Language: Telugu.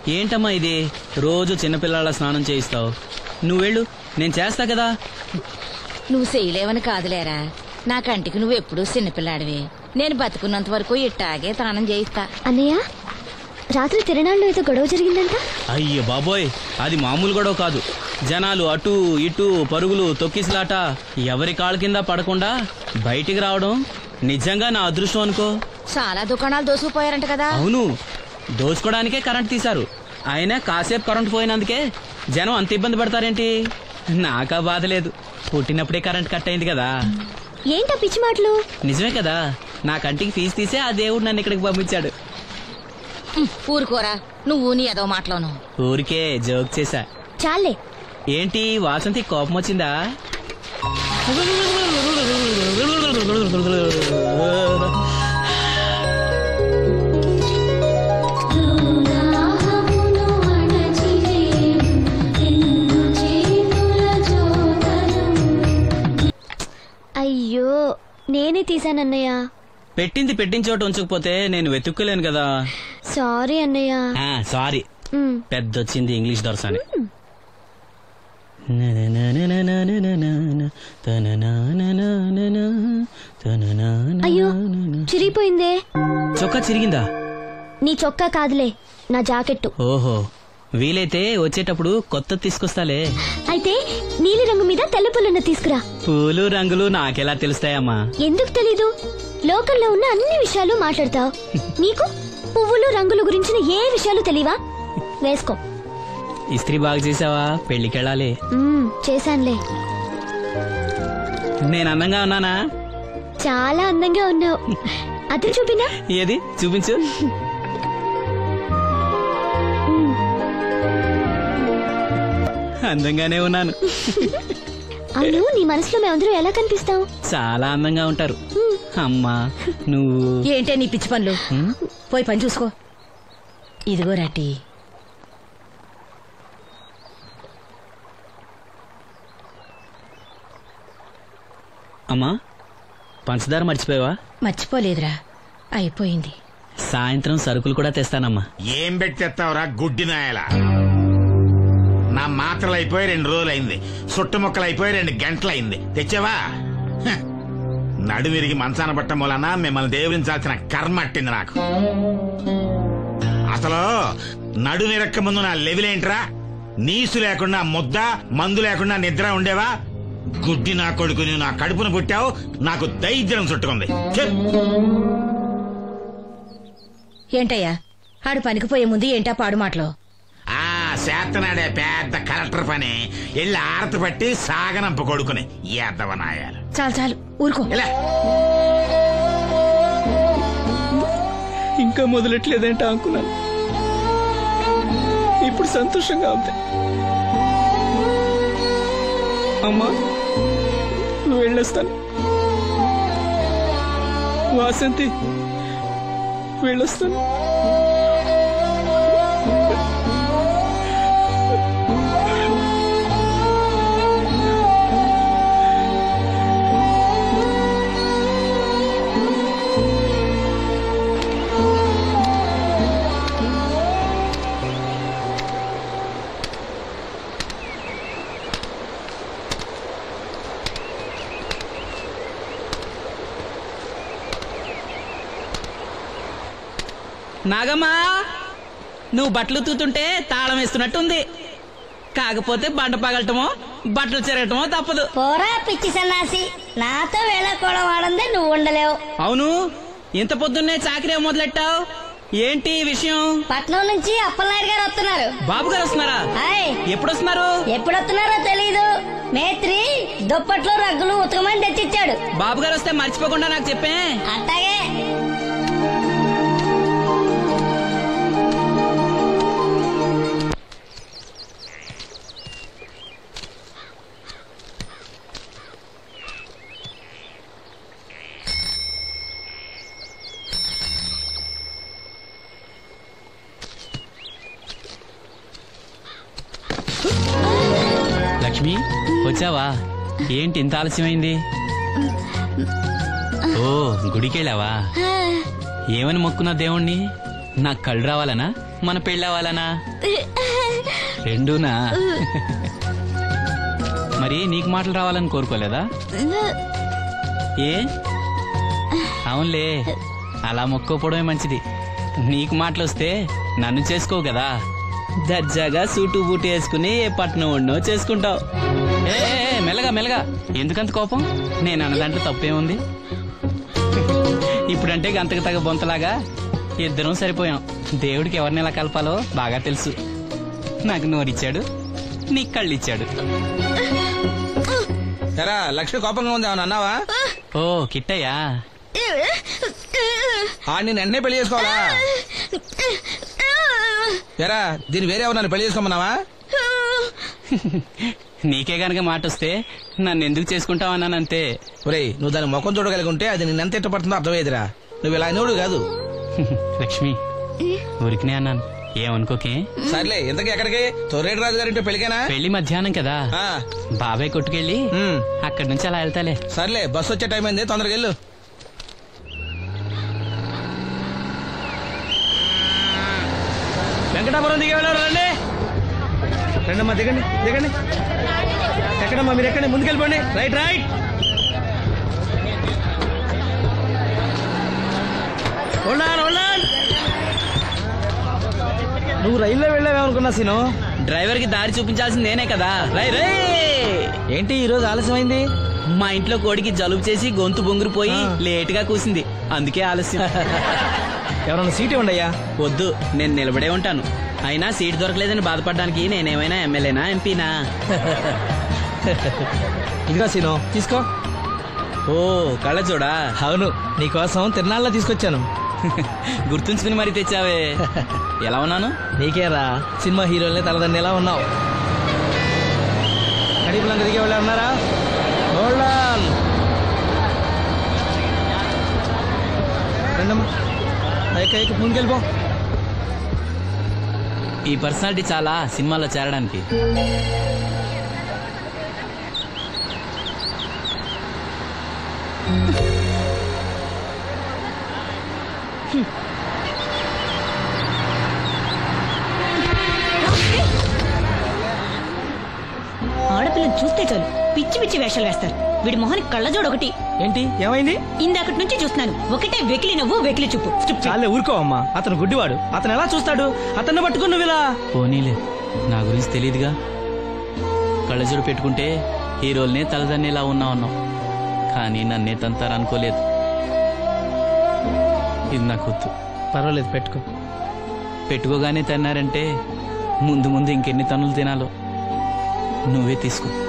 ఏంటమ్మా ఇది రోజు చిన్నపిల్లల స్నానం చేయిస్తావు నువ్వు వెళ్ళు నేను చేస్తా కదా నువ్వు చేయలేవని కాదులేరా నా కంటికి నువ్వు ఎప్పుడూ చిన్నపిల్లాడివి నేను బతుకున్నంత వరకు ఇట్టాగే తానం చేయిస్తా అన్నయ్య రాత్రి తిరణాల్లో ఏదో గొడవ జరిగిందంట అయ్యో బాబోయ్ అది మామూలు గొడవ కాదు జనాలు అటు ఇటు పరుగులు తొక్కిసలాట ఎవరి కాళ్ళ కింద పడకుండా బయటికి రావడం నిజంగా నా అదృష్టం అనుకో చాలా దుకాణాలు దోసుకుపోయారంట కదా అవును దోచుకోవడానికే కరెంట్ తీశారు అయినా కాసేపు కరెంట్ పోయినందుకే జనం అంత ఇబ్బంది పడతారేంటి నాకా బాధ లేదు పుట్టినప్పుడే కరెంట్ కట్ అయింది కదా ఏంటా పిచ్చి మాటలు నిజమే కదా నా కంటికి ఫీజు తీసే ఆ దేవుడు నన్ను ఇక్కడికి పంపించాడు ఉమ్, ఊరుకోరా నువ్వు నీ ఏదో మాటలోను ఊరికే జోక్ చేశా చాలే ఏంటి వాసంతి కోపం వచ్చిందా అయ్యో నేనే తీసానన్నయ్య పెట్టింది పెట్టిన చోట ఉంచకపోతే నేను వెతుక్కోలేను కదా సారీ అన్నయ్య ఆ, సారీ ఉమ్, పెద్ద వచ్చింది ఇంగ్లీష్ దొరసాని అయ్యో చిరిగిపోయిందే చొక్కా చిరిగిందా నీ చొక్కా కాదులే నా జాకెట్టు ఓహో వీలైతే వచ్చేటప్పుడు కొత్త తీసుకొస్తాలే అయితే నీలి రంగు మీద తెల్ల పుల్లన్న తీసుకురా పూలు రంగులు నాకెలా తెలుస్తాయమ్మా ఎందుకు తెలీదు లోకల్లో ఉన్న అన్ని విషయాలు మాట్లాడతావు నీకు పువ్వులు రంగుల గురించిన ఏ విషయాలు తెలియవా వేసుకో ఇస్త్రీ బాగా చేసావా పెళ్లికెళ్ళాలి మ్మ్, చేశానులే నేను అందంగా ఉన్నానా చాలా అందంగా ఉన్నావు అది చూపినా ఏది చూపించు అందంగానే ఉన్నాను అవును నీ మనసులో మేమందరూ ఎలా కనిపిస్తావు చాలా అందంగా ఉంటారు అమ్మా నువ్వు ఏంటే నీ పిచ్చి పనులు ఉమ్, పోయి పని చూసుకో ఇదిగో రాటి అమ్మా పంచదార మర్చిపోయావా మర్చిపోలేదురా అయిపోయింది సాయంత్రం సరుకులు కూడా తెస్తానమ్మా ఏం పెట్టేస్తావురా గుడ్డి నాయల నా మాత్రలు అయిపోయి రెండు రోజులు అయింది సుట్టుముక్కలు అయిపోయి రెండు గంటలు అయింది తెచ్చావా హ. నడుమిరిగి మంచాన పట్ట మూలన మిమ్మల్ని దేవుడించాల్సిన కర్మ అట్టింది నాకు అసలు నడుమిరక్క ముందు నా లెవెలేంట్రా నీసు లేకుండా ముద్ద మందు లేకుండా నిద్ర ఉండేవా గుడ్డి నా కొడుకుని నా కడుపును పుట్టావు నాకు దైద్యం చుట్టుకుంది ఛే! ఏంటయ్యా ఆడు పనికి పోయే ముందు ఏంటా పాడు మాటలు ఆ చేతనాడే పెద్ద కలెక్టర్ పని వెళ్ళి ఆరతి పట్టి సాగనంప కొడుకుని ఎద్దవనాయాలు చాలు చాలు ఊరుకో ఇలా ఇంకా మొదలెట్లేదంటే అనుకున్నాను ఇప్పుడు సంతోషంగా ఉంది అమ్మా నువ్వు వెళ్ళొస్తాను వాసంతి వెళ్ళొస్తాను నాగమ్మా నువ్వు బట్టలు తూతుంటే తాళం వేస్తున్నట్టుంది కాకపోతే బండ పగలటమో బట్టలు చెరగటమో తప్పదు పోరా పిచ్చి సన్నాసి నాతో వేళకోవడం వాడందే నువ్వు ఉండలేవు అవును ఇంత పొద్దున్నే చాకరీ మొదలెట్టావు ఏంటి ఈ విషయం పట్నం నుంచి అప్పలనాయుడు గారు వస్తున్నారు బాబు గారు వస్తున్నారా హాయ్ ఎప్పుడు వస్తున్నారు ఎప్పుడు వస్తున్నారో తెలీదు మేత్రి దుప్పట్లు రగ్గులు ఉతకమని తెచ్చిచ్చాడు బాబు గారు వస్తే మర్చిపోకుండా నాకు చెప్పే అట్టాగే లక్ష్మి వచ్చావా ఏంటి ఇంత ఆలస్యమైంది ఓ గుడికెళ్ళావా ఏమని మొక్కున్నా దేవుణ్ణి నాకు కళ్ళు రావాలనా మన పెళ్ళి అవ్వాలనా రెండూనా మరి నీకు మాటలు రావాలని కోరుకోలేదా ఏ అవునులే అలా మొక్కోపోవడమే మంచిది నీకు మాటలు వస్తే నన్ను చేసుకోవు కదా దర్జాగా సూటు బూటు వేసుకుని ఏ పట్నం ఉండో చేసుకుంటావు ఏ ఏ, ఏ, మెల్లగా మెల్లగా ఎందుకంత కోపం నేను అన్న దాంట్లో తప్పేముంది ఇప్పుడంటే గంతకు తగ్గ బొంతలాగా ఇద్దరం సరిపోయాం దేవుడికి ఎవరిని ఎలా కలపాలో బాగా తెలుసు నాకు నోరిచ్చాడు నీకు కళ్ళు ఇచ్చాడు ఎరా లక్ష్మి కోపంగా ఉంది ఏమన్నా అన్నావా ఓ కిట్టయ్యా ఆ నేను వెంటనే పెళ్లి చేసుకోవాలా ఎరా దీని వేరే ఎవరు నన్ను పెళ్లి చేసుకోమన్నావా నీకే గనక మాట వస్తే నన్ను ఎందుకు చేసుకుంటావు అన్నానంతే ఒరేయ్ నువ్వు దాని ముఖం చూడగలిగి ఉంటే అది నిన్న ఎంత ఇష్టపడుతుందో అర్థమయ్యేదిరా నువ్వు ఇలా అనేవాడు కాదు లక్ష్మి ఊరికినే అన్నాను ఏమనుకోకే సర్లే ఇంతకీ ఎక్కడికి తొర్రేడు రాజు గారింటే పెళ్లికేనా పెళ్లి మధ్యాహ్నం కదా ఆ, బాబాయ్ కొట్టుకెళ్ళి ఉమ్, అక్కడి నుంచి అలా వెళ్తాలే సర్లే బస్సు వచ్చే టైం అయింది తొందరగా వెళ్ళు వెంకటాపురం దిగే వెళ్ళారు రండి రండమ్మా దిగండి దిగండి ఎక్కడమ్మా మీరు ఎక్కండి ముందుకెళ్ళిపోండి రైట్ రైట్ ఉండాలి ఉండాలి నువ్వు రైల్లో వెళ్ళావేమనుకున్నా సీను డ్రైవర్ కి దారి చూపించాల్సింది నేనే కదా రై రే ఏంటి ఈ రోజు ఆలస్యమైంది మా ఇంట్లో కోడికి జలుబు చేసి గొంతు బొంగురుపోయి లేట్ గా కూసింది అందుకే ఆలస్యం ఎవరన్నా సీట్ ఇవ్వండి అయ్యా వద్దు నేను నిలబడే ఉంటాను అయినా సీట్ దొరకలేదని బాధపడడానికి నేనేమైనా ఎమ్మెల్యేనా ఎంపీనా ఇదిగా సీను తీసుకో ఓ కళ్ళ చూడా అవును నీకోసం తిరునాళ్ళ తీసుకొచ్చాను గుర్తుంచుకుని మరి తెచ్చావే ఎలా ఉన్నాను నీకేరా సినిమా హీరోలనే తలదండి ఎలా ఉన్నావు కడిపులంక దిగే వాళ్ళు ఉన్నారా Hold on. రండమ్మా ఎక్క ఎక్క ముందుకెళ్ళిపో ఈ పర్సనాలిటీ చాలా సినిమాలో చేరడానికి ఆడపిల్లని చూస్తే చాలు పిచ్చి పిచ్చి వేషాలు వేస్తారు వీడి మొహానికి కళ్ళజోడు ఒకటి ఏంటి ఏమైంది ఇందాకటి నుంచి చూస్తున్నాను ఒకటే వెకిలి నవ్వు వెకిలి చూపు Stupid. చాలే ఊరుకో అమ్మా అతను గుడ్డివాడు అతను ఎలా చూస్తాడు అతన్ని పట్టుకుని నువ్వు ఇలా పోనీలే నా గురించి తెలియదుగా కళ్ళజోడు పెట్టుకుంటే హీరోల్నే తలదన్నేలా ఉన్నా ఉన్నాం కానీ నన్నే తంతారనుకోలేదు ఇది నాకు వద్దు పర్వాలేదు పెట్టుకో పెట్టుకోగానే తిన్నారంటే ముందు ముందు ఇంకెన్ని తన్నులు తినాలో నువ్వే తీసుకో